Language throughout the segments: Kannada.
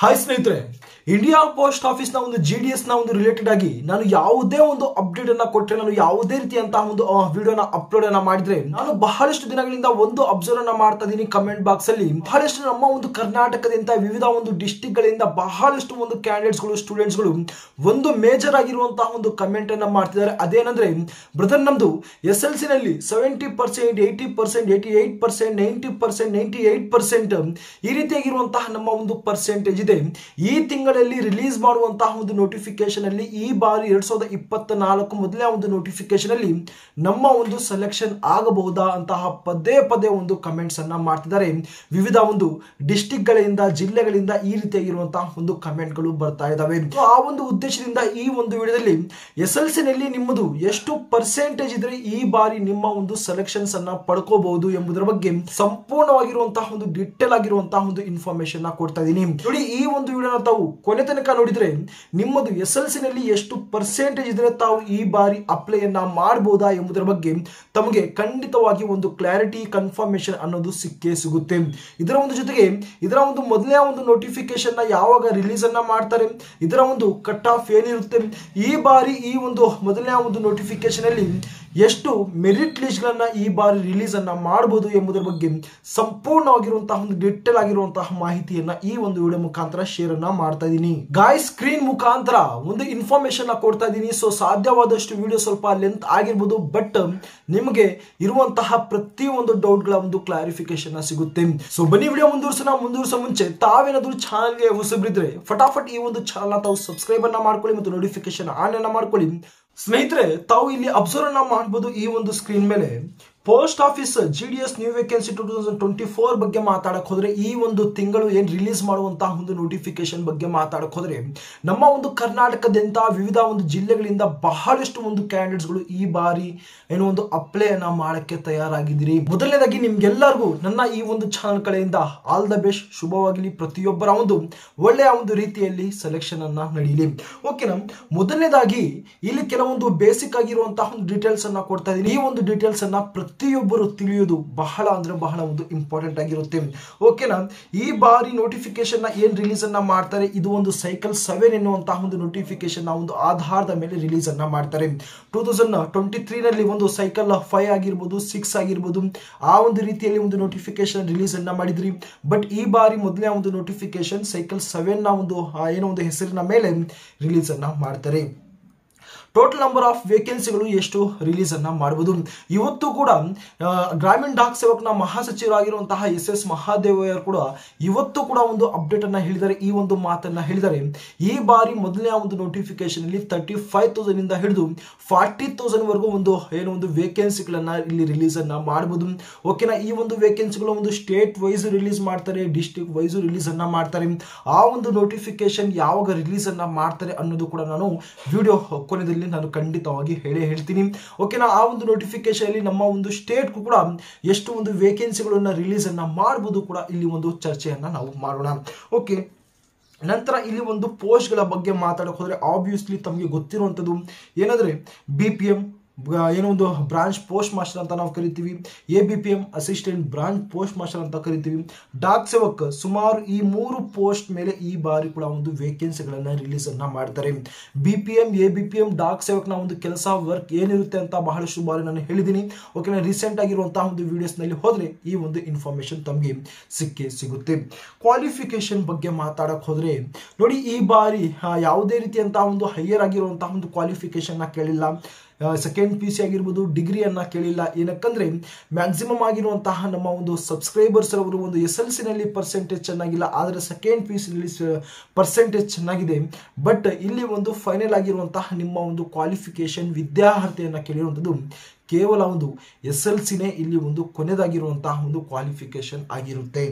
ಹಾಯ್ ಸ್ನೇಹಿತರೆ ಇಂಡಿಯಾ ಪೋಸ್ಟ್ ಆಫೀಸ್ ನ ಒಂದು ಜಿ ಡಿ ಎಸ್ ನ ಒಂದು ರಿಲೇಟೆಡ್ ಆಗಿ ನಾನು ಯಾವುದೇ ಒಂದು ಅಪ್ಡೇಟ್ ಅನ್ನ ಕೊಟ್ಟರೆ ನಾನು ಯಾವುದೇ ರೀತಿಯಂತಹ ಒಂದು ವಿಡಿಯೋನ ಅಪ್ಲೋಡ್ ಅನ್ನ ಮಾಡಿದ್ರೆ ನಾನು ಬಹಳಷ್ಟು ದಿನಗಳಿಂದ ಒಂದು ಅಬ್ಸರ್ವ್ ಅನ್ನ ಮಾಡ್ತಾ ಇದ್ದೀನಿ ಕಮೆಂಟ್ ಬಾಕ್ಸ್ ಅಲ್ಲಿ ಬಹಳಷ್ಟು ನಮ್ಮ ಒಂದು ಕರ್ನಾಟಕದಿಂದ ವಿವಿಧ ಒಂದು ಡಿಸ್ಟಿಕ್ ಗಳಿಂದ ಬಹಳಷ್ಟು ಒಂದು ಕ್ಯಾಂಡಿಡೇಟ್ಸ್ ಗಳು ಸ್ಟೂಡೆಂಟ್ಸ್ ಗಳು ಒಂದು ಮೇಜರ್ ಆಗಿರುವಂತಹ ಒಂದು ಕಮೆಂಟ್ ಅನ್ನ ಮಾಡ್ತಿದ್ದಾರೆ ಅದೇನಂದ್ರೆ ಬ್ರದರ್ ನಮ್ದು ಎಸ್ ಎಲ್ ಸಿ ನಲ್ಲಿ seventy percent eighty percent eighty eight percent ninety percent ninety eight percent ಈ ರೀತಿಯಾಗಿರುವಂತಹ ನಮ್ಮ ಒಂದು ಪರ್ಸೆಂಟೇಜ್ ಇದೆ ಈ ತಿಂಗಳಲ್ಲಿ ರಿಲೀಸ್ ಮಾಡುವಂತಹ ಒಂದು ನೋಟಿಫಿಕೇಶನ್ ಅಲ್ಲಿ ಈ ಬಾರಿ ಎರಡ್ ಸಾವಿರದ ಇಪ್ಪತ್ತ ನಾಲ್ಕು ಮೊದಲನೇ ಒಂದು ನೋಟಿಫಿಕೇಶನ್ ಅಲ್ಲಿ ನಮ್ಮ ಒಂದು ಸೆಲೆಕ್ಷನ್ ಆಗಬಹುದಾ ಅಂತಹ ಪದೇ ಪದೇ ಒಂದು ಕಮೆಂಟ್ಸ್ ಅನ್ನ ಮಾಡ್ತಿದ್ದಾರೆ ವಿವಿಧ ಒಂದು ಡಿಸ್ಟಿಕ್ ಗಳಿಂದ ಜಿಲ್ಲೆಗಳಿಂದ ಈ ರೀತಿಯಾಗಿರುವಂತಹ ಒಂದು ಕಮೆಂಟ್ ಗಳು ಬರ್ತಾ ಇದಾವೆ So, ಆ ಒಂದು ಉದ್ದೇಶದಿಂದ ಈ ಒಂದು ವಿಡಿಯೋದಲ್ಲಿ ಎಸ್ ಎಲ್ ಸಿ ನಲ್ಲಿ ನಿಮ್ಮದು ಎಷ್ಟು ಪರ್ಸೆಂಟೇಜ್ ಇದ್ರೆ ಈ ಬಾರಿ ನಿಮ್ಮ ಒಂದು ಸೆಲೆಕ್ಷನ್ಸ್ ಅನ್ನ ಪಡ್ಕೋಬಹುದು ಎಂಬುದರ ಬಗ್ಗೆ ಸಂಪೂರ್ಣವಾಗಿರುವಂತಹ ಒಂದು ಡಿಟೇಲ್ ಆಗಿರುವಂತಹ ಒಂದು ಇನ್ಫಾರ್ಮೇಶನ್ ಕೊಡ್ತಾ ಇದ್ದೀನಿ ನೋಡಿ ಈ ಒಂದು ವಿಡಿಯೋನ ತಾವು ಕೊನೆ ತನಕ ನೋಡಿದ್ರೆ ನಿಮ್ಮದು ಎಸ್ ಎಲ್ ಸಿ ನಲ್ಲಿ ಎಷ್ಟು ಪರ್ಸೆಂಟೇಜ್ ಇದ್ರೆ ತಾವು ಈ ಬಾರಿ ಅಪ್ಲೈ ಅನ್ನ ಮಾಡಬಹುದಾ ಎಂಬುದರ ಬಗ್ಗೆ ತಮಗೆ ಖಂಡಿತವಾಗಿ ಒಂದು ಕ್ಲಾರಿಟಿ ಕನ್ಫರ್ಮೇಶನ್ ಅನ್ನೋದು ಸಿಕ್ಕೇ ಸಿಗುತ್ತೆ ಇದರ ಒಂದು ಜೊತೆಗೆ ಇದರ ಒಂದು ಮೊದಲನೇ ಒಂದು ನೋಟಿಫಿಕೇಶನ್ ನ ಯಾವಾಗ ರಿಲೀಸ್ ಅನ್ನ ಮಾಡ್ತಾರೆ ಇದರ ಒಂದು ಕಟ್ ಆಫ್ ಏನಿರುತ್ತೆ ಈ ಬಾರಿ ಈ ಒಂದು ಮೊದಲನೇ ಒಂದು ನೋಟಿಫಿಕೇಶನ್ ಅಲ್ಲಿ ಎಷ್ಟು ಮೆರಿಟ್ ಲಿಸ್ಟ್ ಗಳನ್ನ ಈ ಬಾರಿ ರಿಲೀಸ್ ಅನ್ನ ಮಾಡಬಹುದು ಎಂಬುದರ ಬಗ್ಗೆ ಸಂಪೂರ್ಣವಾಗಿರುವಂತಹ ಒಂದು ಡಿಟೇಲ್ ಆಗಿರುವಂತಹ ಮಾಹಿತಿಯನ್ನ ಈ ಒಂದು ವಿಡಿಯೋ ಮುಖಾಂತರ ಶೇರ್ ಅನ್ನ ಮಾಡ್ತಾ ಇದ್ದೀನಿ ಗಾಯ್ ಸ್ಕ್ರೀನ್ ಮುಖಾಂತರ ಒಂದು ಇನ್ಫಾರ್ಮೇಶನ್ ಕೊಡ್ತಾ ಇದ್ದೀನಿ ಸೊ ಸಾಧ್ಯವಾದಷ್ಟು ವಿಡಿಯೋ ಸ್ವಲ್ಪ ಲೆಂತ್ ಆಗಿರ್ಬೋದು ಬಟ್ ನಿಮಗೆ ಇರುವಂತಹ ಪ್ರತಿಯೊಂದು ಡೌಟ್ ಗಳ ಒಂದು ಕ್ಲಾರಿಫಿಕೇಶನ್ ಸಿಗುತ್ತೆ ಸೊ ಬನ್ನಿ ವಿಡಿಯೋ ಮುಂದುವರ್ಸೋಣ ಮುಂದುವರ್ಸೋ ಮುಂಚೆ ತಾವೇನಾದ್ರೂ ಚಾನಲ್ಗೆ ಹೊಸಬ್ರಿದ್ರೆ ಫಟಾಫಟ್ ಈ ಒಂದು ಚಾನಲ್ ತಾವು ಸಬ್ಸ್ಕ್ರೈಬ್ ಅನ್ನ ಮಾಡ್ಕೊಳ್ಳಿ ಮತ್ತು ನೋಟಿಫಿಕೇಶನ್ ಆನ್ ಅನ್ನ ಮಾಡ್ಕೊಳ್ಳಿ ಸ್ನೇಹಿತರೆ ತಾವು ಇಲ್ಲಿ ಅಬ್ಸರ್ವ್ ಅನ್ನ ಮಾಡಬಹುದು ಈ ಒಂದು ಸ್ಕ್ರೀನ್ ಮೇಲೆ post office G D S new vacancy two thousand twenty four ಬಗ್ಗೆ ಮಾತಾಡಕ್ ಹೋದ್ರೆ ಈ ಒಂದು ತಿಂಗಳು ಏನ್ ರಿಲೀಸ್ ಮಾಡುವಂತಹ ಒಂದು ನೋಟಿಫಿಕೇಶನ್ ಬಗ್ಗೆ ಮಾತಾಡಕ್ ಹೋದ್ರೆ ನಮ್ಮ ಒಂದು ಕರ್ನಾಟಕದಂತ ವಿವಿಧ ಒಂದು ಜಿಲ್ಲೆಗಳಿಂದ ಬಹಳಷ್ಟು ಒಂದು ಕ್ಯಾಂಡಿಡೇಟ್ಸ್ ಗಳು ಈ ಬಾರಿ ಏನೋ ಒಂದು ಅಪ್ಲೈ ಅನ್ನ ಮಾಡಕ್ಕೆ ತಯಾರಾಗಿದ್ದೀರಿ ಮೊದಲನೇದಾಗಿ ನಿಮ್ಗೆಲ್ಲರಿಗೂ ನನ್ನ ಈ ಒಂದು ಚಾನಲ್ ಕಡೆಯಿಂದ ಆಲ್ ದ ಬೆಸ್ಟ್ ಶುಭವಾಗಲಿ ಪ್ರತಿಯೊಬ್ಬರ ಒಂದು ಒಳ್ಳೆಯ ಒಂದು ರೀತಿಯಲ್ಲಿ ಸೆಲೆಕ್ಷನ್ ಅನ್ನ ನಡೀಲಿ ಓಕೆನಾ ಮೊದಲನೇದಾಗಿ ಇಲ್ಲಿ ಕೆಲವೊಂದು ಬೇಸಿಕ್ ಆಗಿರುವಂತಹ ಒಂದು ಡೀಟೇಲ್ಸ್ ಅನ್ನ ಕೊಡ್ತಾ ಇದ್ದೀನಿ ಈ ಒಂದು ಡೀಟೇಲ್ಸ್ ಅನ್ನ ಪ್ರತಿಯೊಬ್ಬರು ತಿಳಿಯೋದು ಬಹಳ ಅಂದ್ರೆ ಬಹಳ ಒಂದು ಇಂಪಾರ್ಟೆಂಟ್ ಆಗಿರುತ್ತೆ ಓಕೆನಾ ಈ ಬಾರಿ ನೋಟಿಫಿಕೇಶನ್ ನ ಏನ್ ರಿಲೀಸ್ ಅನ್ನ ಮಾಡ್ತಾರೆ ಇದು ಒಂದು ಸೈಕಲ್ ಸೆವೆನ್ ಎನ್ನುವಂತಹ ಒಂದು ನೋಟಿಫಿಕೇಶನ್ ನ ಒಂದು ಆಧಾರದ ಮೇಲೆ ರಿಲೀಸ್ ಅನ್ನ ಮಾಡ್ತಾರೆ ಟೂ ತೌಸಂಡ್ ಟ್ವೆಂಟಿ ತ್ರೀ ನಲ್ಲಿ ಒಂದು ಸೈಕಲ್ ಫೈವ್ ಆಗಿರ್ಬೋದು ಸಿಕ್ಸ್ ಆಗಿರ್ಬೋದು ಆ ಒಂದು ರೀತಿಯಲ್ಲಿ ಒಂದು ನೋಟಿಫಿಕೇಶನ್ ರಿಲೀಸ್ ಅನ್ನ ಮಾಡಿದ್ರಿ ಬಟ್ ಈ ಬಾರಿ ಮೊದಲನೇ ಒಂದು ನೋಟಿಫಿಕೇಶನ್ ಸೈಕಲ್ ಸೆವೆನ್ ನ ಒಂದು ಆ, ಏನೋ ಒಂದು ಹೆಸರಿನ ಮೇಲೆ ರಿಲೀಸ್ ಅನ್ನ ಮಾಡ್ತಾರೆ ಟೋಟಲ್ ನಂಬರ್ ಆಫ್ ವೇಕೆನ್ಸಿಗಳು ಎಷ್ಟು ರಿಲೀಸ್ ಅನ್ನ ಮಾಡಬಹುದು ಇವತ್ತು ಕೂಡ ಆ, ಗ್ರಾಮೀಣ ಡಾಕ್ ಸೇವಕ್ನ ಮಹಾಸಚಿವರಾಗಿರುವಂತಹ ಎಸ್ ಎಸ್ ಮಹಾದೇವಯ್ಯರು ಕೂಡ ಇವತ್ತು ಕೂಡ ಒಂದು ಅಪ್ಡೇಟ್ ಅನ್ನ ಹೇಳಿದ್ದಾರೆ ಈ ಒಂದು ಮಾತನ್ನ ಹೇಳಿದ್ದಾರೆ ಈ ಬಾರಿ ಮೊದಲನೇ ಒಂದು ನೋಟಿಫಿಕೇಶನ್ ಅಲ್ಲಿ ತರ್ಟಿ ಫೈವ್ ತೌಸಂಡ್ ಇಂದ ಹಿಡಿದು ಫಾರ್ಟಿ ತೌಸಂಡ್ ವರೆಗೂ ಒಂದು ಏನು ಒಂದು ವೇಕೆನ್ಸಿಗಳನ್ನ ಇಲ್ಲಿ ರಿಲೀಸ್ ಅನ್ನ ಮಾಡಬಹುದು ಓಕೆನಾ ಈ ಒಂದು ವೇಕೆನ್ಸಿಗಳು ಒಂದು ಸ್ಟೇಟ್ ವೈಸ್ ರಿಲೀಸ್ ಮಾಡ್ತಾರೆ ಡಿಸ್ಟ್ರಿಕ್ಟ್ ವೈಸ್ ರಿಲೀಸ್ ಅನ್ನ ಮಾಡ್ತಾರೆ ಆ ಒಂದು ನೋಟಿಫಿಕೇಶನ್ ಯಾವಾಗ ರಿಲೀಸ್ ಅನ್ನ ಮಾಡ್ತಾರೆ ಅನ್ನೋದು ಕೂಡ ನಾನು ವಿಡಿಯೋ ಕೊನೆಯಲ್ಲಿ ನಾನು ಖಂಡಿತವಾಗಿ ಹೇಳೇ ಹೇಳ್ತೀನಿ ಓಕೆನಾ ಆ ಒಂದು ನೋಟಿಫಿಕೇಶನ್ ಅಲ್ಲಿ ನಮ್ಮ ಒಂದು ಸ್ಟೇಟ್ ಕೂಡ ಎಷ್ಟು ಒಂದು ವೇಕೆನ್ಸಿಗಳನ್ನ ರಿಲೀಸ್ ಅನ್ನ ಮಾಡಬಹುದು ಕೂಡ ಇಲ್ಲಿ ಒಂದು ಚರ್ಚೆಯನ್ನ ನಾವು ಮಾಡೋಣ ಓಕೆ ನಂತರ ಇಲ್ಲಿ ಒಂದು ಪೋಸ್ಟ್ಗಳ ಬಗ್ಗೆ ಮಾತಾಡಕ್ಕೆ ಹೋದ್ರೆ ಆಬ್ವಿಯಸ್ಲಿ ತಮಗೆ ಗೊತ್ತಿರುವಂಥದ್ದು ಏನಂದ್ರೆ ಬಿ ಪಿ ಎಂ ಏನೋ ಒಂದು ಬ್ರಾಂಚ್ ಪೋಸ್ಟ್ ಮಾಸ್ಟರ್ ಅಂತ ನಾವು ಕರಿತೀವಿ A B P M assistant branch post master ಅಂತ ಕರಿತೀವಿ ಡಾಕ್ ಸೇವಕ್ ಸುಮಾರು ಈ ಮೂರು ಪೋಸ್ಟ್ ಮೇಲೆ ಈ ಬಾರಿ ಕೂಡ ಒಂದು ವೇಕೆನ್ಸಿಗಳನ್ನ ರಿಲೀಸ್ ಅನ್ನ ಮಾಡ್ತಾರೆ B P M A B P M Dak ಸೇವಕ್ನ ಒಂದು ಕೆಲಸ ವರ್ಕ್ ಏನಿರುತ್ತೆ ಅಂತ ಬಹಳಷ್ಟು ಬಾರಿ ನಾನು ಹೇಳಿದ್ದೀನಿ ಓಕೆನಾ ರೀಸೆಂಟ್ ಆಗಿರುವಂತಹ ಒಂದು ವಿಡಿಯೋಸ್ ನಲ್ಲಿ ಹೋದ್ರೆ ಈ ಒಂದು ಇನ್ಫಾರ್ಮೇಶನ್ ತಮಗೆ ಸಿಕ್ಕೇ ಸಿಗುತ್ತೆ ಕ್ವಾಲಿಫಿಕೇಶನ್ ಬಗ್ಗೆ ಮಾತಾಡಕ್ ಹೋದ್ರೆ ನೋಡಿ ಈ ಬಾರಿ ಆ, ಯಾವುದೇ ರೀತಿಯಂತಹ ಒಂದು ಹೈಯರ್ ಆಗಿರುವಂತಹ ಒಂದು ಕ್ವಾಲಿಫಿಕೇಶನ್ ನ ಕೇಳಿಲ್ಲ ಸೆಕೆಂಡ್ ಪಿ ಸಿ ಆಗಿರ್ಬೋದು ಡಿಗ್ರಿಯನ್ನ ಕೇಳಿಲ್ಲ ಏನಕ್ಕಂದ್ರೆ ಮ್ಯಾಕ್ಸಿಮಮ್ ಆಗಿರುವಂತಹ ನಮ್ಮ ಒಂದು ಸಬ್ಸ್ಕ್ರೈಬರ್ಸ್ ಅವರು ಒಂದು ಎಸ್ ಎಲ್ ಸಿನಲ್ಲಿ ಪರ್ಸೆಂಟೇಜ್ ಚೆನ್ನಾಗಿಲ್ಲ ಆದರೆ ಸೆಕೆಂಡ್ ಪಿ ಸಿ ನಲ್ಲಿ ಪರ್ಸೆಂಟೇಜ್ ಚೆನ್ನಾಗಿದೆ ಬಟ್ ಇಲ್ಲಿ ಒಂದು ಫೈನಲ್ ಆಗಿರುವಂತಹ ನಿಮ್ಮ ಒಂದು ಕ್ವಾಲಿಫಿಕೇಶನ್ ವಿದ್ಯಾರ್ಹತೆಯನ್ನ ಕೇಳಿರುವಂಥದ್ದು ಕೇವಲ ಒಂದು ಎಸ್ ಎಲ್ ಸಿನೇ ಇಲ್ಲಿ ಒಂದು ಕೊನೆದಾಗಿರುವಂತಹ ಒಂದು ಕ್ವಾಲಿಫಿಕೇಶನ್ ಆಗಿರುತ್ತೆ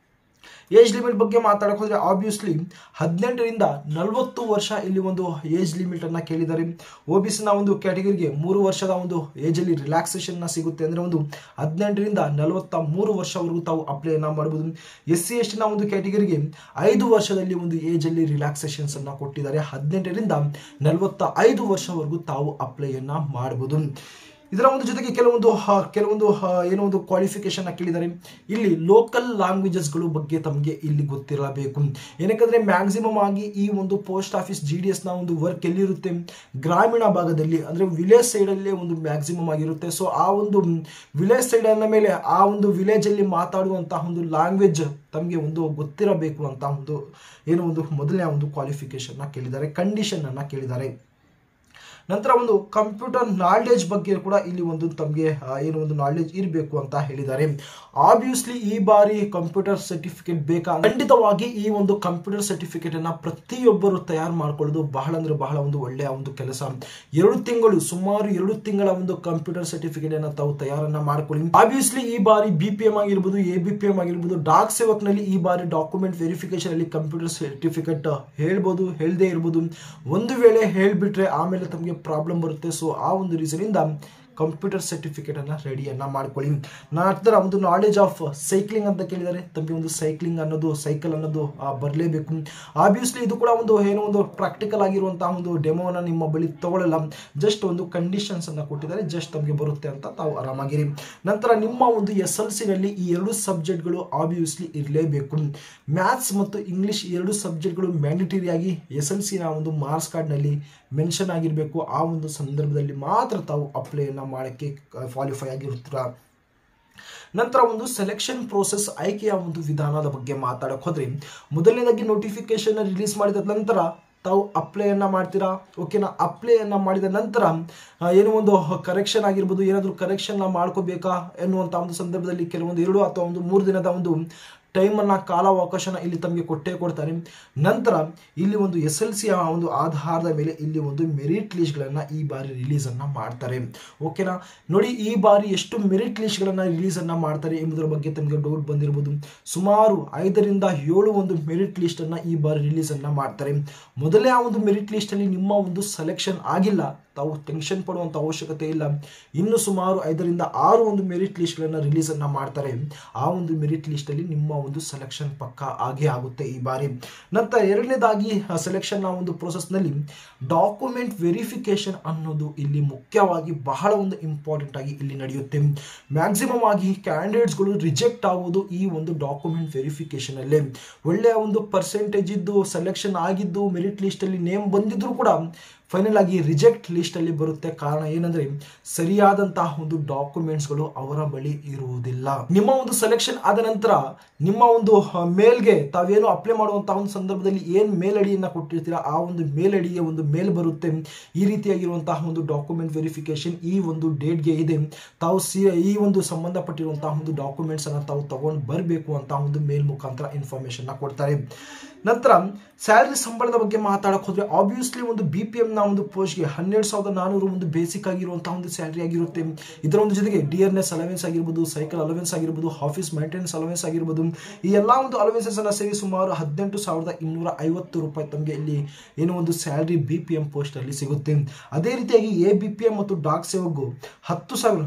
ಏಜ್ ಲಿಮಿಟ್ ಬಗ್ಗೆ ಮಾತಾಡಕ್ ಹೋದ್ರೆ ಆಬ್ವಿಯಸ್ಲಿ ಹದಿನೆಂಟರಿಂದ ನಲವತ್ತು ವರ್ಷ ಇಲ್ಲಿ ಒಂದು ಏಜ್ ಲಿಮಿಟ್ ಅನ್ನ ಕೇಳಿದ್ದಾರೆ ಒ ಬಿ ಸಿನ ಒಂದು ಕ್ಯಾಟಗರಿಗೆ ಮೂರು ವರ್ಷದ ಒಂದು ಏಜ್ ಅಲ್ಲಿ ರಿಲ್ಯಾಕ್ಸೇಷನ್ ನ ಸಿಗುತ್ತೆ ಅಂದ್ರೆ ಒಂದು ಹದಿನೆಂಟರಿಂದ ನಲವತ್ತ ಮೂರು ವರ್ಷವರೆಗೂ ತಾವು ಅಪ್ಲೈ ಅನ್ನ ಮಾಡಬಹುದು ಎಸ್ ಸಿ ಎಸ್ ಟಿನ ಒಂದು ಕ್ಯಾಟಗರಿಗೆ ಐದು ವರ್ಷದಲ್ಲಿ ಒಂದು ಏಜ್ ಅಲ್ಲಿ ರಿಲ್ಯಾಕ್ಸೇಷನ್ಸ್ ಅನ್ನ ಕೊಟ್ಟಿದ್ದಾರೆ ಹದಿನೆಂಟರಿಂದ ನಲವತ್ತ ಐದು ವರ್ಷವರೆಗೂ ತಾವು ಅಪ್ಲೈ ಅನ್ನ ಮಾಡಬಹುದು ಇದರ ಒಂದು ಜೊತೆಗೆ ಕೆಲವೊಂದು ಹ, ಕೆಲವೊಂದು ಹ, ಏನೋ ಒಂದು ಕ್ವಾಲಿಫಿಕೇಶನ್ ಕೇಳಿದ್ದಾರೆ ಇಲ್ಲಿ ಲೋಕಲ್ ಲ್ಯಾಂಗ್ವೇಜಸ್ಗಳು ಬಗ್ಗೆ ತಮಗೆ ಇಲ್ಲಿ ಗೊತ್ತಿರಬೇಕು ಏನಕ್ಕಂದ್ರೆ ಮ್ಯಾಕ್ಸಿಮಮ್ ಆಗಿ ಈ ಒಂದು ಪೋಸ್ಟ್ ಆಫೀಸ್ ಜಿ ಡಿ ಎಸ್ನ ಒಂದು ವರ್ಕ್ ಎಲ್ಲಿರುತ್ತೆ ಗ್ರಾಮೀಣ ಭಾಗದಲ್ಲಿ ಅಂದ್ರೆ ವಿಲೇಜ್ ಸೈಡಲ್ಲೇ ಒಂದು ಮ್ಯಾಕ್ಸಿಮಮ್ ಆಗಿರುತ್ತೆ ಸೊ ಆ ಒಂದು ವಿಲೇಜ್ ಸೈಡ್ ಅಂದ ಮೇಲೆ ಆ ಒಂದು ವಿಲೇಜ್ ಅಲ್ಲಿ ಮಾತಾಡುವಂತಹ ಒಂದು ಲ್ಯಾಂಗ್ವೇಜ್ ತಮಗೆ ಒಂದು ಗೊತ್ತಿರಬೇಕು ಅಂತ ಒಂದು ಏನೋ ಒಂದು ಮೊದಲನೇ ಒಂದು ಕ್ವಾಲಿಫಿಕೇಶನ್ ಕೇಳಿದ್ದಾರೆ ಕಂಡೀಷನ್ ಅನ್ನ ಕೇಳಿದ್ದಾರೆ ನಂತರ ಒಂದು ಕಂಪ್ಯೂಟರ್ ನಾಲೆಡ್ಜ್ ಬಗ್ಗೆ ಕೂಡ ಇಲ್ಲಿ ಒಂದು ತಮಗೆ ಏನು ಒಂದು ನಾಲೆಡ್ಜ್ ಇರಬೇಕು ಅಂತ ಹೇಳಿದ್ದಾರೆ ಆಬ್ವಿಯಸ್ಲಿ ಈ ಬಾರಿ ಕಂಪ್ಯೂಟರ್ ಸರ್ಟಿಫಿಕೇಟ್ ಬೇಕಾ ಖಂಡಿತವಾಗಿ ಈ ಒಂದು ಕಂಪ್ಯೂಟರ್ ಸರ್ಟಿಫಿಕೇಟ್ ಅನ್ನ ಪ್ರತಿಯೊಬ್ಬರು ತಯಾರು ಮಾಡ್ಕೊಳ್ಳೋದು ಬಹಳ ಅಂದ್ರೆ ಬಹಳ ಒಂದು ಒಳ್ಳೆಯ ಒಂದು ಕೆಲಸ ಎರಡು ತಿಂಗಳು ಸುಮಾರು ಎರಡು ತಿಂಗಳ ಒಂದು ಕಂಪ್ಯೂಟರ್ ಸರ್ಟಿಫಿಕೇಟ್ ಅನ್ನ ತಾವು ತಯಾರನ್ನ ಮಾಡ್ಕೊಳ್ಳಿ ಆಬ್ವಿಯಸ್ಲಿ ಈ ಬಾರಿ ಬಿ ಪಿ ಎಂ ಆಗಿರ್ಬೋದು ಎ ಬಿ ಪಿ ಎಂ ಆಗಿರ್ಬೋದು ಡಾಕ್ ಸೇವಕ್ ನಲ್ಲಿ ಈ ಬಾರಿ ಡಾಕ್ಯುಮೆಂಟ್ ವೆರಿಫಿಕೇಶನ್ ಅಲ್ಲಿ ಕಂಪ್ಯೂಟರ್ ಸರ್ಟಿಫಿಕೇಟ್ ಹೇಳ್ಬೋದು ಹೇಳ್ದೇ ಇರ್ಬೋದು ಒಂದು ವೇಳೆ ಹೇಳ್ಬಿಟ್ರೆ ಆಮೇಲೆ ತಮಗೆ ಪ್ರಾಬ್ಲಮ್ ಬರುತ್ತೆ ಸೊ ಆ ಒಂದು ರೀಸನ್ ಇಂದ ಕಂಪ್ಯೂಟರ್ ಸರ್ಟಿಫಿಕೇಟ್ ಅನ್ನ ರೆಡಿಯನ್ನ ಮಾಡ್ಕೊಳ್ಳಿ ನಂತರ ಒಂದು ನಾಲೆಜ್ ಆಫ್ ಸೈಕ್ಲಿಂಗ್ ಅಂತ ಕೇಳಿದರೆ ತಮಗೆ ಒಂದು ಸೈಕ್ಲಿಂಗ್ ಅನ್ನೋದು ಸೈಕಲ್ ಅನ್ನೋದು ಆ, ಬರಲೇಬೇಕು ಆಬ್ವಿಯಸ್ಲಿ ಇದು ಕೂಡ ಒಂದು ಏನೋ ಒಂದು ಪ್ರಾಕ್ಟಿಕಲ್ ಆಗಿರುವಂತಹ ಒಂದು ಡೆಮೋನ ನಿಮ್ಮ ಬಳಿ ತಗೊಳ್ಳಲ್ಲ ಜಸ್ಟ್ ಒಂದು ಕಂಡೀಷನ್ಸ್ ಅನ್ನ ಕೊಟ್ಟಿದ್ದಾರೆ ಜಸ್ಟ್ ತಮಗೆ ಬರುತ್ತೆ ಅಂತ ತಾವು ಆರಾಮಾಗಿರಿ ನಂತರ ನಿಮ್ಮ ಒಂದು ಎಸ್ ಎಲ್ ನಲ್ಲಿ ಈ ಎರಡು ಸಬ್ಜೆಕ್ಟ್ಗಳು ಆಬ್ವಿಯಸ್ಲಿ ಇರಲೇಬೇಕು ಮ್ಯಾಥ್ಸ್ ಮತ್ತು ಇಂಗ್ಲಿಷ್ ಎರಡು ಸಬ್ಜೆಕ್ಟ್ಗಳು ಮ್ಯಾಂಡೇಟರಿ ಆಗಿ ಎಸ್ ಎಲ್ ಸಿನ ಒಂದು ಮಾರ್ಕ್ಸ್ ಕಾರ್ಡ್ನಲ್ಲಿ ಮೆನ್ಷನ್ ಆಗಿರಬೇಕು ಆ ಒಂದು ಸಂದರ್ಭದಲ್ಲಿ ಮಾತ್ರ ತಾವು ಅಪ್ಲೈಯನ್ನು ಮಾಡೋಕ್ಕೆ ಕ್ವಾಲಿಫೈ ಆಗಿರ್ತೀರ ನಂತರ ಒಂದು ಸೆಲೆಕ್ಷನ್ ಪ್ರೋಸೆಸ್ ಆಯ್ಕೆಯ ಒಂದು ವಿಧಾನದ ಬಗ್ಗೆ ಮಾತಾಡಕ್ ಹೋದ್ರೆ ಮೊದಲನೇದಾಗಿ ನೋಟಿಫಿಕೇಶನ್ ರಿಲೀಸ್ ಮಾಡಿದ ನಂತರ ತಾವು ಅಪ್ಲೈಯನ್ನ ಮಾಡ್ತೀರಾ ಓಕೆನಾ ಅಪ್ಲೈಯನ್ನ ಮಾಡಿದ ನಂತರ ಆ, ಏನೋ ಒಂದು ಕರೆಕ್ಷನ್ ಆಗಿರ್ಬೋದು ಏನಾದರೂ ಕರೆಕ್ಷನ್ ಮಾಡ್ಕೋಬೇಕಾ ಎನ್ನುವಂಥ ಒಂದು ಸಂದರ್ಭದಲ್ಲಿ ಕೆಲವೊಂದು ಎರಡು ಅಥವಾ ಒಂದು ಮೂರು ದಿನದ ಒಂದು ಟೈಮನ್ನು ಕಾಲಾವಕಾಶನ ಇಲ್ಲಿ ತಮಗೆ ಕೊಟ್ಟೇ ಕೊಡ್ತಾರೆ ನಂತರ ಇಲ್ಲಿ ಒಂದು ಎಸ್ ಎಲ್ ಸಿ ಒಂದು ಆಧಾರದ ಮೇಲೆ ಇಲ್ಲಿ ಒಂದು ಮೆರಿಟ್ ಲಿಸ್ಟ್ಗಳನ್ನು ಈ ಬಾರಿ ರಿಲೀಸನ್ನು ಮಾಡ್ತಾರೆ ಓಕೆನಾ ನೋಡಿ ಈ ಬಾರಿ ಎಷ್ಟು ಮೆರಿಟ್ ಲಿಸ್ಟ್ಗಳನ್ನು ರಿಲೀಸನ್ನು ಮಾಡ್ತಾರೆ ಎಂಬುದರ ಬಗ್ಗೆ ತಮಗೆ ಡೌಟ್ ಬಂದಿರ್ಬೋದು ಸುಮಾರು ಐದರಿಂದ ಏಳು ಒಂದು ಮೆರಿಟ್ ಲಿಸ್ಟನ್ನು ಈ ಬಾರಿ ರಿಲೀಸನ್ನು ಮಾಡ್ತಾರೆ ಮೊದಲೇ ಆ ಒಂದು ಮೆರಿಟ್ ಲಿಸ್ಟಲ್ಲಿ ನಿಮ್ಮ ಒಂದು ಸೆಲೆಕ್ಷನ್ ಆಗಿಲ್ಲ ತಾವು ಟೆನ್ಷನ್ ಪಡುವಂಥ ಅವಶ್ಯಕತೆ ಇಲ್ಲ ಇನ್ನು ಸುಮಾರು ಐದರಿಂದ ಆರು ಒಂದು ಮೆರಿಟ್ ಲಿಸ್ಟ್ಗಳನ್ನು ರಿಲೀಸನ್ನು ಮಾಡ್ತಾರೆ ಆ ಒಂದು ಮೆರಿಟ್ ಲಿಸ್ಟಲ್ಲಿ ನಿಮ್ಮ ಒಂದು ಸೆಲೆಕ್ಷನ್ ಪಕ್ಕ ಆಗೇ ಆಗುತ್ತೆ ಈ ಬಾರಿ ನಂತರ ಎರಡನೇದಾಗಿ ಸೆಲೆಕ್ಷನ್ನ ಒಂದು ಪ್ರೋಸೆಸ್ನಲ್ಲಿ ಡಾಕ್ಯುಮೆಂಟ್ ವೆರಿಫಿಕೇಶನ್ ಅನ್ನೋದು ಇಲ್ಲಿ ಮುಖ್ಯವಾಗಿ ಬಹಳ ಒಂದು ಇಂಪಾರ್ಟೆಂಟ್ ಆಗಿ ಇಲ್ಲಿ ನಡೆಯುತ್ತೆ ಮ್ಯಾಕ್ಸಿಮಮ್ ಆಗಿ ಕ್ಯಾಂಡಿಡೇಟ್ಸ್ಗಳು ರಿಜೆಕ್ಟ್ ಆಗುವುದು ಈ ಒಂದು ಡಾಕ್ಯುಮೆಂಟ್ ವೆರಿಫಿಕೇಶನ್ ಅಲ್ಲೇ ಒಳ್ಳೆಯ ಒಂದು ಪರ್ಸೆಂಟೇಜ್ ಇದ್ದು ಸೆಲೆಕ್ಷನ್ ಆಗಿದ್ದು ಮೆರಿಟ್ ಲಿಸ್ಟಲ್ಲಿ ನೇಮ್ ಬಂದಿದ್ರು ಕೂಡ ಫೈನಲ್ ಆಗಿ ರಿಜೆಕ್ಟ್ ಲಿಸ್ಟಲ್ಲಿ ಬರುತ್ತೆ ಕಾರಣ ಏನಂದ್ರೆ ಸರಿಯಾದಂತಹ ಒಂದು ಡಾಕ್ಯುಮೆಂಟ್ಸ್ಗಳು ಅವರ ಬಳಿ ಇರುವುದಿಲ್ಲ ನಿಮ್ಮ ಒಂದು ಸೆಲೆಕ್ಷನ್ ಆದ ನಂತರ ನಿಮ್ಮ ಒಂದು ಮೇಲ್ಗೆ ತಾವೇನು ಅಪ್ಲೈ ಮಾಡುವಂತಹ ಒಂದು ಸಂದರ್ಭದಲ್ಲಿ ಏನ್ ಮೇಲ್ ಐಡಿಯನ್ನ ಕೊಟ್ಟಿರ್ತೀರಾ ಆ ಒಂದು ಮೇಲ್ ಐಡಿಗೆ ಒಂದು ಮೇಲ್ ಬರುತ್ತೆ ಈ ರೀತಿಯಾಗಿರುವಂತಹ ಒಂದು ಡಾಕ್ಯುಮೆಂಟ್ ವೆರಿಫಿಕೇಶನ್ ಈ ಒಂದು ಡೇಟ್ಗೆ ಇದೆ ತಾವು ಸಿ ಈ ಒಂದು ಸಂಬಂಧಪಟ್ಟಿರುವಂತಹ ಒಂದು ಡಾಕ್ಯುಮೆಂಟ್ಸ್ ಅನ್ನ ತಾವು ತಗೊಂಡು ಬರಬೇಕು ಅಂತ ಒಂದು ಮೇಲ್ ಮುಖಾಂತರ ಇನ್ಫಾರ್ಮೇಶನ್ ಕೊಡ್ತಾರೆ ನಂತರ ಸ್ಯಾಲರಿ ಸಂಬಳದ ಬಗ್ಗೆ ಮಾತಾಡಕ್ ಹೋದ್ರೆ ಆಬ್ವಿಯಸ್ಲಿ ಒಂದು ಬಿ ಪಿ ಎಂ ನ ಒಂದು ಪೋಸ್ಟ್ಗೆ ಹನ್ನೆರಡು ಸಾವಿರದ ನಾನೂರು ಒಂದು ಬೇಸಿಕ್ ಆಗಿರುವಂತಹ ಒಂದು ಸ್ಯಾಲರಿ ಆಗಿರುತ್ತೆ ಇದರ ಒಂದು ಜೊತೆಗೆ ಡಿ ಎನ್ ಎಸ್ ಅಲವೆನ್ಸ್ ಆಗಿರ್ಬೋದು ಸೈಕಲ್ ಅಲವೆನ್ಸ್ ಆಗಿರ್ಬೋದು ಆಫೀಸ್ ಮೇಂಟೆನೆನ್ಸ್ ಅಲವೆನ್ಸ್ ಆಗಿರ್ಬೋದು ಈ ಎಲ್ಲಾ ಒಂದು ಅಲವೆನ್ಸಸ್ ಅನ್ನ ಸೇರಿ ಸುಮಾರು ಹದಿನೆಂಟು ಸಾವಿರದ ಇನ್ನೂರ ಐವತ್ತು ರೂಪಾಯಿ ತಮಗೆ ಇಲ್ಲಿ ಏನೋ ಒಂದು salary B P M post ಅಲ್ಲಿ ಸಿಗುತ್ತೆ ಅದೇ ರೀತಿಯಾಗಿ ಎ ಬಿ ಪಿ ಎಂ ಮತ್ತು ಡಾಕ್ ಸೇವಗೂ ಹತ್ತು ಸಾವಿರ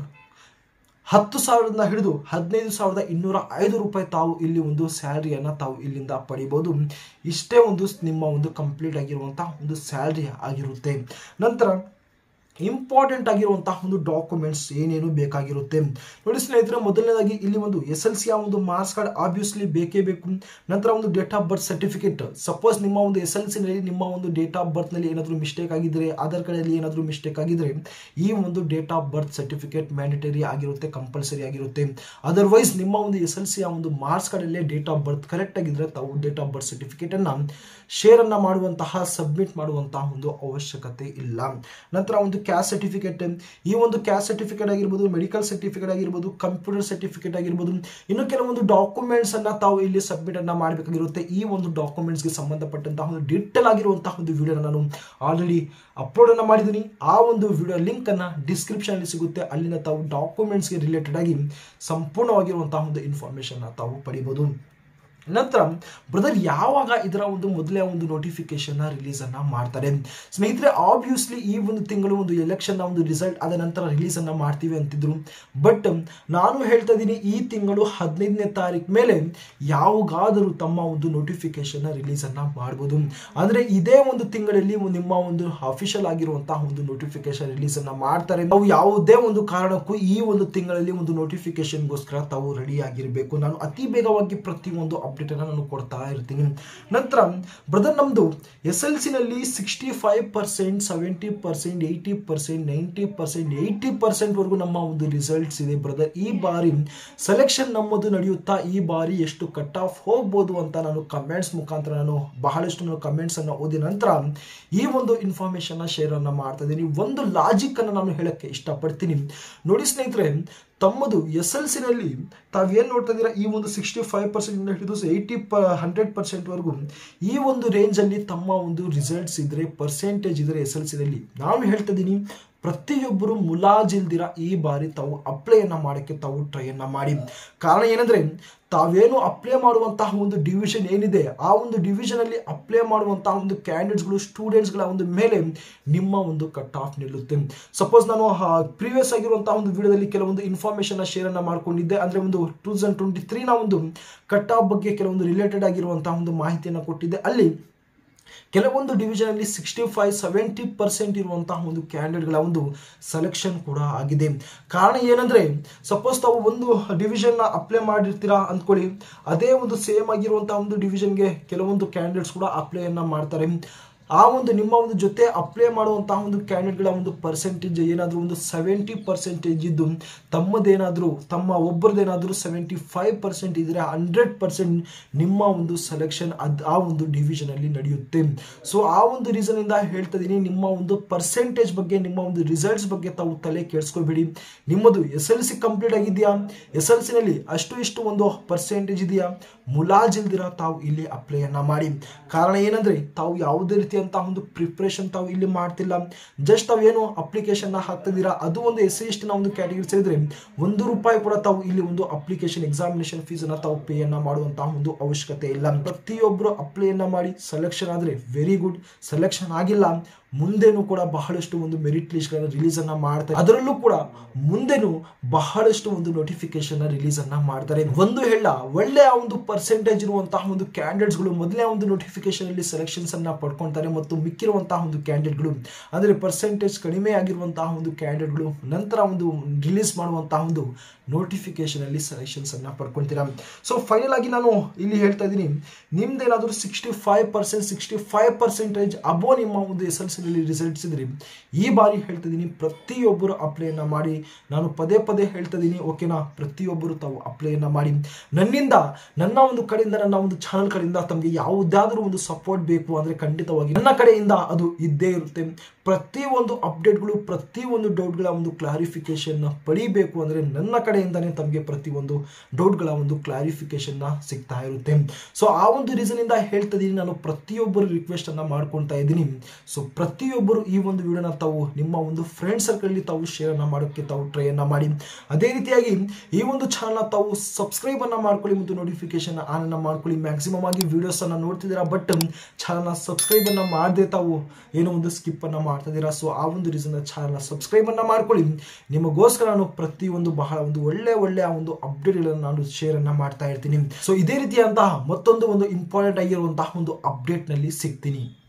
ಹತ್ತು ಸಾವಿರದಿಂದ ಹಿಡಿದು ಹದಿನೈದು ಸಾವಿರದ ಇನ್ನೂರ ಐದು ರೂಪಾಯಿ ತಾವು ಇಲ್ಲಿ ಒಂದು ಸ್ಯಾಲ್ರಿಯನ್ನು ತಾವು ಇಲ್ಲಿಂದ ಪಡಿಬೋದು ಇಷ್ಟೇ ಒಂದು ನಿಮ್ಮ ಒಂದು ಕಂಪ್ಲೀಟ್ ಆಗಿರುವಂತಹ ಒಂದು ಸ್ಯಾಲ್ರಿ ಆಗಿರುತ್ತೆ ನಂತರ ಇಂಪಾರ್ಟೆಂಟ್ ಆಗಿರುವಂತಹ ಒಂದು ಡಾಕ್ಯುಮೆಂಟ್ಸ್ ಏನೇನು ಬೇಕಾಗಿರುತ್ತೆ ನೋಡಿ ಸ್ನೇಹಿತರೆ ಮೊದಲನೇದಾಗಿ ಇಲ್ಲಿ ಒಂದು ಎಸ್ ಎಲ್ ಸಿಯ ಒಂದು ಮಾರ್ಕ್ಸ್ ಕಾರ್ಡ್ ಆಬ್ವಿಯಸ್ಲಿ ಬೇಕೇ ಬೇಕು ನಂತರ ಒಂದು date of birth certificate suppose ನಿಮ್ಮ ಒಂದು ಎಸ್ ಎಲ್ ನಲ್ಲಿ ನಿಮ್ಮ ಒಂದು ಡೇಟ್ ಆಫ್ ಬರ್ತ್ ನಲ್ಲಿ ಏನಾದರೂ ಮಿಸ್ಟೇಕ್ ಆಗಿದ್ರೆ ಆಧಾರ್ ಕಾರ್ಡಲ್ಲಿ ಏನಾದರೂ ಮಿಸ್ಟೇಕ್ ಆಗಿದ್ರೆ ಈ ಒಂದು date of birth certificate mandatory ಆಗಿರುತ್ತೆ ಕಂಪಲ್ಸರಿ ಆಗಿರುತ್ತೆ ಅದರ್ವೈಸ್ ನಿಮ್ಮ ಒಂದು ಎಸ್ ಎಲ್ ಸಿಯ ಒಂದು ಮಾರ್ಕ್ಸ್ ಕಾರ್ಡಲ್ಲೇ ಡೇಟ್ ಆಫ್ ಬರ್ತ್ ಕರೆಕ್ಟ್ ಆಗಿದ್ರೆ ತಾವು ಡೇಟ್ ಆಫ್ ಬರ್ತ್ ಸರ್ಟಿಫಿಕೇಟ್ ಅನ್ನ ಶೇರ್ ಅನ್ನ ಮಾಡುವಂತಹ ಸಬ್ಮಿಟ್ ಮಾಡುವಂತಹ ಒಂದು ಅವಶ್ಯಕತೆ ಇಲ್ಲ ನಂತರ ಒಂದು ಕ್ಯಾಸ್ಟ್ ಸರ್ಟಿಫಿಕೇಟ್ ಈ ಒಂದು ಕ್ಯಾಸ್ಟ್ ಸರ್ಟಿಫಿಕೇಟ್ ಆಗಿರ್ಬೋದು ಮೆಡಿಕಲ್ ಸರ್ಟಿಫಿಕೇಟ್ ಆಗಿರ್ಬೋದು ಕಂಪ್ಯೂಟರ್ ಸರ್ಟಿಫಿಕೇಟ್ ಆಗಿರ್ಬೋದು ಇನ್ನು ಕೆಲವೊಂದು ಡಾಕ್ಯುಮೆಂಟ್ಸ್ ಅನ್ನ ತಾವು ಇಲ್ಲಿ ಸಬ್ಮಿಟ್ ಅನ್ನ ಮಾಡಬೇಕಾಗಿರುತ್ತೆ ಈ ಒಂದು ಡಾಕ್ಯುಮೆಂಟ್ಸ್ ಗೆ ಸಂಬಂಧಪಟ್ಟಂತಹ ಒಂದು ಡೀಟೇಲ್ ಆಗಿರುವಂತಹ ಒಂದು ವಿಡಿಯೋ ನಾನು ಆಲ್ರೆಡಿ ಅಪ್ಲೋಡ್ ಅನ್ನ ಮಾಡಿದ್ದೀನಿ ಆ ಒಂದು ವಿಡಿಯೋ ಲಿಂಕ್ ಅನ್ನ ಡಿಸ್ಕ್ರಿಪ್ಷನ್ ಅಲ್ಲಿ ಸಿಗುತ್ತೆ ಅಲ್ಲಿಂದ ತಾವು ಡಾಕ್ಯುಮೆಂಟ್ಸ್ಗೆ ರಿಲೇಟೆಡ್ ಆಗಿ ಸಂಪೂರ್ಣವಾಗಿರುವಂತಹ ಒಂದು ಇನ್ಫಾರ್ಮೇಶನ್ ತಾವು ಪಡಿಬಹುದು ನಂತರ ಬ್ರದರ್ ಯಾವಾಗ ಇದರ ಒಂದು ಮೊದಲೇ ಒಂದು ನೋಟಿಫಿಕೇಶನ್ ರಿಲೀಸ್ ಅನ್ನ ಮಾಡ್ತಾರೆ ಸ್ನೇಹಿತರೆ ಆಬ್ವಿಯಸ್ಲಿ ಈ ಒಂದು ತಿಂಗಳು ಒಂದು ಎಲೆಕ್ಷನ್ ನ ಒಂದು ರಿಸಲ್ಟ್ ಆದ ನಂತರ ರಿಲೀಸ್ ಅನ್ನ ಮಾಡ್ತೀವಿ ಅಂತಿದ್ರು ಬಟ್ ನಾನು ಹೇಳ್ತಾ ಇದ್ದೀನಿ ಈ ತಿಂಗಳು ಹದಿನೈದನೇ ತಾರೀಕು ಮೇಲೆ ಯಾವಾಗಾದರೂ ತಮ್ಮ ಒಂದು ನೋಟಿಫಿಕೇಶನ್ ರಿಲೀಸ್ ಅನ್ನ ಮಾಡ್ಬೋದು ಅಂದ್ರೆ ಇದೇ ಒಂದು ತಿಂಗಳಲ್ಲಿ ನಿಮ್ಮ ಒಂದು ಅಫಿಷಿಯಲ್ ಆಗಿರುವಂತಹ ಒಂದು ನೋಟಿಫಿಕೇಶನ್ ರಿಲೀಸ್ ಅನ್ನ ಮಾಡ್ತಾರೆ ನಾವು ಯಾವುದೇ ಒಂದು ಕಾರಣಕ್ಕೂ ಈ ಒಂದು ತಿಂಗಳಲ್ಲಿ ಒಂದು ನೋಟಿಫಿಕೇಶನ್ಗೋಸ್ಕರ ತಾವು ರೆಡಿ ಆಗಿರಬೇಕು ನಾನು ಅತಿ ಬೇಗವಾಗಿ ಪ್ರತಿಯೊಂದು ಅಪ್ಡೇಟ್ ಅನ್ನ ನಾನು ಕೊಡ್ತಾ ಇರ್ತೀನಿ ನಂತರ ಬ್ರದರ್ ನಮ್ದು ಎಸ್ ಎಲ್ ಸಿನಲ್ಲಿ sixty five percent seventy percent eighty percent ninety percent eighty percent ವರೆಗೂ ನಮ್ಮ ಒಂದು ರಿಸಲ್ಟ್ಸ್ ಇದೆ ಬ್ರದರ್ ಈ ಬಾರಿ ಸೆಲೆಕ್ಷನ್ ನಮ್ಮದು ನಡೆಯುತ್ತಾ ಈ ಬಾರಿ ಎಷ್ಟು ಕಟ್ ಆಫ್ ಹೋಗ್ಬೋದು ಅಂತ ನಾನು ಕಮೆಂಟ್ಸ್ ಮುಖಾಂತರ ನಾನು ಬಹಳಷ್ಟು ನಾನು ಕಮೆಂಟ್ಸ್ ಅನ್ನ ಓದಿದ ನಂತರ ಈ ಒಂದು ಇನ್ಫಾರ್ಮೇಶನ್ ಶೇರ್ ಅನ್ನ ಮಾಡ್ತಾ ಇದ್ದೀನಿ ಒಂದು ಲಾಜಿಕ್ ಅನ್ನು ನಾನು ಹೇಳಕ್ಕೆ ಇಷ್ಟಪಡ್ತೀನಿ ನೋಡಿ ಸ್ನೇಹಿತರೆ ತಮ್ಮದು ಎಸ್ ಎಲ್ ಸಿನಲ್ಲಿ ತಾವೇನು ನೋಡ್ತಾ ಇದ್ದೀರಾ ಈ ಒಂದು ಸಿಕ್ಸ್ಟಿ ಫೈವ್ ಪರ್ಸೆಂಟ್ ಹಿಡಿದು ಏಯ್ಟಿ ಪ ಹಂಡ್ರೆಡ್ ಪರ್ಸೆಂಟ್ವರೆಗೂ ಈ ಒಂದು ರೇಂಜಲ್ಲಿ ತಮ್ಮ ಒಂದು ರಿಸಲ್ಟ್ಸ್ ಇದ್ರೆ ಪರ್ಸೆಂಟೇಜ್ ಇದ್ರೆ ಎಸ್ ಎಲ್ ಸಿನಲ್ಲಿ ನಾನು ಹೇಳ್ತಾ ಇದ್ದೀನಿ ಪ್ರತಿಯೊಬ್ಬರು ಮುಲಾಜಿಲ್ದಿರ ಈ ಬಾರಿ ತಾವು ಅಪ್ಲೈಯನ್ನು ಮಾಡೋಕ್ಕೆ ತಾವು ಟ್ರೈಯನ್ನು ಮಾಡಿ ಕಾರಣ ಏನಂದರೆ ತಾವೇನು ಅಪ್ಲೈ ಮಾಡುವಂತಹ ಒಂದು ಡಿವಿಷನ್ ಏನಿದೆ ಆ ಒಂದು ಡಿವಿಷನಲ್ಲಿ ಅಪ್ಲೈ ಮಾಡುವಂತಹ ಒಂದು ಕ್ಯಾಂಡಿಡೇಟ್ಸ್ಗಳು ಸ್ಟೂಡೆಂಟ್ಸ್ಗಳ ಒಂದು ಮೇಲೆ ನಿಮ್ಮ ಒಂದು ಕಟ್ ಆಫ್ ನಿಲ್ಲುತ್ತೆ ಸಪೋಸ್ ನಾನು ಪ್ರೀವಿಯಸ್ ಆಗಿರುವಂತಹ ಒಂದು ವಿಡಿಯೋದಲ್ಲಿ ಕೆಲವೊಂದು ಇನ್ಫಾರ್ಮೇಷನ್ ಶೇರ್ ಅನ್ನ ಮಾಡ್ಕೊಂಡಿದ್ದೆ ಅಂದ್ರೆ ಒಂದು ಟೂ ತೌಸಂಡ್ ಟ್ವೆಂಟಿ ತ್ರೀನ ಒಂದು ಕಟ್ ಆಫ್ ಬಗ್ಗೆ ಕೆಲವೊಂದು ರಿಲೇಟೆಡ್ ಆಗಿರುವಂತಹ ಒಂದು ಮಾಹಿತಿಯನ್ನು ಕೊಟ್ಟಿದ್ದೆ ಅಲ್ಲಿ ಕೆಲವೊಂದು ಡಿವಿಷನಲ್ಲಿ ಸಿಕ್ಸ್ಟಿ ಫೈವ್ ಸೆವೆಂಟಿ ಪರ್ಸೆಂಟ್ ಇರುವಂತಹ ಒಂದು ಕ್ಯಾಂಡಿಡೇಟ್ಗಳ ಒಂದು ಸೆಲೆಕ್ಷನ್ ಕೂಡ ಆಗಿದೆ ಕಾರಣ ಏನಂದ್ರೆ ಸಪೋಸ್ ತಾವು ಒಂದು ಡಿವಿಷನ್ನ ಅಪ್ಲೈ ಮಾಡಿರ್ತೀರಾ ಅಂದ್ಕೊಳ್ಳಿ ಅದೇ ಒಂದು ಸೇಮ್ ಆಗಿರುವಂತಹ ಒಂದು ಡಿವಿಷನ್ಗೆ ಕೆಲವೊಂದು ಕ್ಯಾಂಡಿಡೇಟ್ಸ್ ಕೂಡ ಅಪ್ಲೈಯನ್ನು ಮಾಡ್ತಾರೆ ಆ ಒಂದು ನಿಮ್ಮ ಒಂದು ಜೊತೆ ಅಪ್ಲೈ ಮಾಡುವಂತಹ ಒಂದು ಕ್ಯಾಂಡಿಡೇಟ್ಗಳ ಒಂದು ಪರ್ಸೆಂಟೇಜ್ ಏನಾದರೂ ಒಂದು ಸೆವೆಂಟಿ ಪರ್ಸೆಂಟೇಜ್ ಇದ್ದು ತಮ್ಮದೇನಾದರೂ ತಮ್ಮ ಒಬ್ಬರದೇನಾದರೂ ಸೆವೆಂಟಿ ಫೈವ್ ಪರ್ಸೆಂಟ್ ಇದ್ದರೆ ಹಂಡ್ರೆಡ್ ಪರ್ಸೆಂಟ್ ನಿಮ್ಮ ಒಂದು ಸೆಲೆಕ್ಷನ್ ಅದು ಆ ಒಂದು ಡಿವಿಷನಲ್ಲಿ ನಡೆಯುತ್ತೆ ಸೊ ಆ ಒಂದು ರೀಸನಿಂದ ಹೇಳ್ತಾ ಇದ್ದೀನಿ ನಿಮ್ಮ ಒಂದು ಪರ್ಸೆಂಟೇಜ್ ಬಗ್ಗೆ ನಿಮ್ಮ ಒಂದು ರಿಸಲ್ಟ್ಸ್ ಬಗ್ಗೆ ತಾವು ತಲೆ ಕೆಡಿಸ್ಕೋಬೇಡಿ ನಿಮ್ಮದು ಎಸ್ ಎಲ್ ಸಿ ಕಂಪ್ಲೀಟ್ ಆಗಿದೆಯಾ ಎಸ್ ಎಲ್ ಸಿನಲ್ಲಿ ಅಷ್ಟು ಇಷ್ಟು ಒಂದು ಪರ್ಸೆಂಟೇಜ್ ಇದೆಯಾ ಮುಲಾಜಿಲ್ದಿರ ತಾವು ಇಲ್ಲಿ ಅಪ್ಲೈಯನ್ನ ಮಾಡಿ ಕಾರಣ ಏನಂದ್ರೆ ತಾವು ಯಾವುದೇ ರೀತಿಯಂತಹ ಒಂದು ಪ್ರಿಪ್ರೇಷನ್ ತಾವು ಇಲ್ಲಿ ಮಾಡ್ತಿಲ್ಲ ಜಸ್ಟ್ ತಾವು ಏನು ಅಪ್ಲಿಕೇಶನ್ ಹಾಕ್ತಿದ್ದೀರಾ ಅದು ಒಂದು ಎಸ್ ಸಿ ಎಸ್ ಟಿನ ಒಂದು ಕ್ಯಾಟಗರಿ ಸೇರಿದ್ರೆ ಒಂದು ರೂಪಾಯಿ ಕೂಡ ತಾವು ಇಲ್ಲಿ ಒಂದು ಅಪ್ಲಿಕೇಶನ್ ಎಕ್ಸಾಮಿನೇಷನ್ ಫೀಸ್ ಅನ್ನ ತಾವು ಪೇ ಅನ್ನ ಮಾಡುವಂತಹ ಒಂದು ಅವಶ್ಯಕತೆ ಇಲ್ಲ ಪ್ರತಿಯೊಬ್ಬರು ಅಪ್ಲೈಯನ್ನ ಮಾಡಿ ಸೆಲೆಕ್ಷನ್ ಆದ್ರೆ ವೆರಿ ಗುಡ್ ಸೆಲೆಕ್ಷನ್ ಆಗಿಲ್ಲ ಮುಂದೆನೂ ಕೂಡ ಬಹಳಷ್ಟು ಒಂದು ಮೆರಿಟ್ ಲಿಸ್ಟ್ಗಳನ್ನ ರಿಲೀಸ್ ಅನ್ನ ಮಾಡ್ತಾರೆ ಅದರಲ್ಲೂ ಕೂಡ ಮುಂದೆನೂ ಬಹಳಷ್ಟು ಒಂದು ನೋಟಿಫಿಕೇಶನ್ ರಿಲೀಸ್ ಅನ್ನ ಮಾಡ್ತಾರೆ ಒಂದು ಹೇಳ ಒಳ್ಳೆಯ ಒಂದು ಪರ್ಸೆಂಟೇಜ್ ಇರುವಂತಹ ಒಂದು ಕ್ಯಾಂಡಿಡೇಟ್ಸ್ಗಳು ಮೊದಲೇ ಒಂದು ನೋಟಿಫಿಕೇಶನ್ ಅಲ್ಲಿ ಸೆಲೆಕ್ಷನ್ಸ್ ಅನ್ನ ಪಡ್ಕೊಳ್ತಾರೆ ಮತ್ತು ಮಿಕ್ಕಿರುವಂತಹ ಒಂದು ಕ್ಯಾಂಡಿಡೇಟ್ಗಳು ಅಂದ್ರೆ ಪರ್ಸೆಂಟೇಜ್ ಕಡಿಮೆ ಆಗಿರುವಂತಹ ಒಂದು ಕ್ಯಾಂಡಿಡೇಟ್ಗಳು ನಂತರ ಒಂದು ರಿಲೀಸ್ ಮಾಡುವಂತಹ ಒಂದು ನೋಟಿಫಿಕೇಶನ್ ಅಲ್ಲಿ ಸೆಲೆಕ್ಷನ್ಸ್ ಅನ್ನ ಪಡ್ಕೊಳ್ತೀರಾ ಸೊ ಫೈನಲ್ ಆಗಿ ನಾನು ಇಲ್ಲಿ ಹೇಳ್ತಾ ಇದ್ದೀನಿ ನಿಮ್ದೇನಾದ್ರೂ sixty five percent sixty five percentage above ನಿಮ್ಮ ಒಂದು ಎಸ್ ಎಲ್ ಸಿನಲ್ಲಿ ರಿಸಲ್ಟ್ಸ್ ಇದ್ರಿ ಈ ಬಾರಿ ಹೇಳ್ತಾ ಇದ್ದೀನಿ ಪ್ರತಿಯೊಬ್ಬರು ಅಪ್ಲೈಯನ್ನ ಮಾಡಿ ನಾನು ಪದೇ ಪದೇ ಹೇಳ್ತಾ ಇದ್ದೀನಿ ಓಕೆನಾ ಪ್ರತಿಯೊಬ್ಬರು ತಾವು ಅಪ್ಲೈಯನ್ನ ಮಾಡಿ ನನ್ನಿಂದ ನನ್ನ ಒಂದು ಕಡೆಯಿಂದ ನನ್ನ ಒಂದು ಚಾನಲ್ ಕಡೆಯಿಂದ ತಮಗೆ ಯಾವುದಾದ್ರೂ ಒಂದು ಸಪೋರ್ಟ್ ಬೇಕು ಅಂದ್ರೆ ಖಂಡಿತವಾಗಿ ನನ್ನ ಕಡೆಯಿಂದ ಅದು ಇದ್ದೇ ಇರುತ್ತೆ ಪ್ರತಿಯೊಂದು ಅಪ್ಡೇಟ್ಗಳು ಪ್ರತಿಯೊಂದು ಡೌಟ್ಗಳ ಒಂದು ಕ್ಲಾರಿಫಿಕೇಶನ್ ಪಡಿಬೇಕು ಅಂದರೆ ನನ್ನ ಕಡೆಯಿಂದನೇ ತಮಗೆ ಪ್ರತಿಯೊಂದು ಡೌಟ್ಗಳ ಒಂದು ಕ್ಲಾರಿಫಿಕೇಶನ್ ಸಿಗ್ತಾ ಇರುತ್ತೆ ಸೊ ಆ ಒಂದು ರೀಸನಿಂದ ಹೇಳ್ತಾ ಇದ್ದೀನಿ ನಾನು ಪ್ರತಿಯೊಬ್ಬರು ರಿಕ್ವೆಸ್ಟ್ ಅನ್ನ ಮಾಡ್ಕೊಳ್ತಾ ಇದ್ದೀನಿ ಸೊ ಪ್ರತಿಯೊಬ್ಬರು ಈ ಒಂದು ವಿಡಿಯೋನ ತಾವು ನಿಮ್ಮ ಒಂದು ಫ್ರೆಂಡ್ ಸರ್ಕಲ್ ತಾವು ಶೇರ್ ಅನ್ನ ಮಾಡೋಕ್ಕೆ ತಾವು ಟ್ರೈ ಅನ್ನ ಮಾಡಿ ಅದೇ ರೀತಿಯಾಗಿ ಈ ಒಂದು ಚಾನಲ್ ತಾವು ಸಬ್ಸ್ಕ್ರೈಬ್ ಅನ್ನ ಮಾಡ್ಕೊಳ್ಳಿ ಮತ್ತು ನೋಟಿಫಿಕೇಶನ್ ಆನ್ ಅನ್ನ ಮಾಡ್ಕೊಳ್ಳಿ ಮ್ಯಾಕ್ಸಿಮಮ್ ಆಗಿ ವಿಡಿಯೋಸ್ ಅನ್ನ ನೋಡ್ತಿದ್ದೀರಾ ಬಟ್ ಚಾನಲ್ನ ಸಬ್ಸ್ಕ್ರೈಬ್ ಅನ್ನ ಮಾಡದೆ ತಾವು ಏನೋ ಒಂದು ಸ್ಕಿಪ್ ಅನ್ನ ಮಾಡ್ತಾ ಇದ್ದೀರಾ ಸೊ ಆ ಒಂದು ರೀಸನ್ ಚಾನಲ್ನ ಸಬ್ಸ್ಕ್ರೈಬ್ ಅನ್ನ ಮಾಡ್ಕೊಳ್ಳಿ ನಿಮಗೋಸ್ಕರ ನಾನು ಪ್ರತಿಯೊಂದು ಬಹಳ ಒಂದು ಒಳ್ಳೆ ಒಳ್ಳೆಯ ಒಂದು ಅಪ್ಡೇಟ್ಗಳನ್ನು ನಾನು ಶೇರ್ ಅನ್ನ ಮಾಡ್ತಾ ಇರ್ತೀನಿ ಸೊ ಇದೇ ರೀತಿಯಂತಹ ಮತ್ತೊಂದು ಒಂದು ಇಂಪಾರ್ಟೆಂಟ್ ಆಗಿರುವಂತಹ ಒಂದು ಅಪ್ಡೇಟ್ ನಲ್ಲಿ ಸಿಗ್ತೀನಿ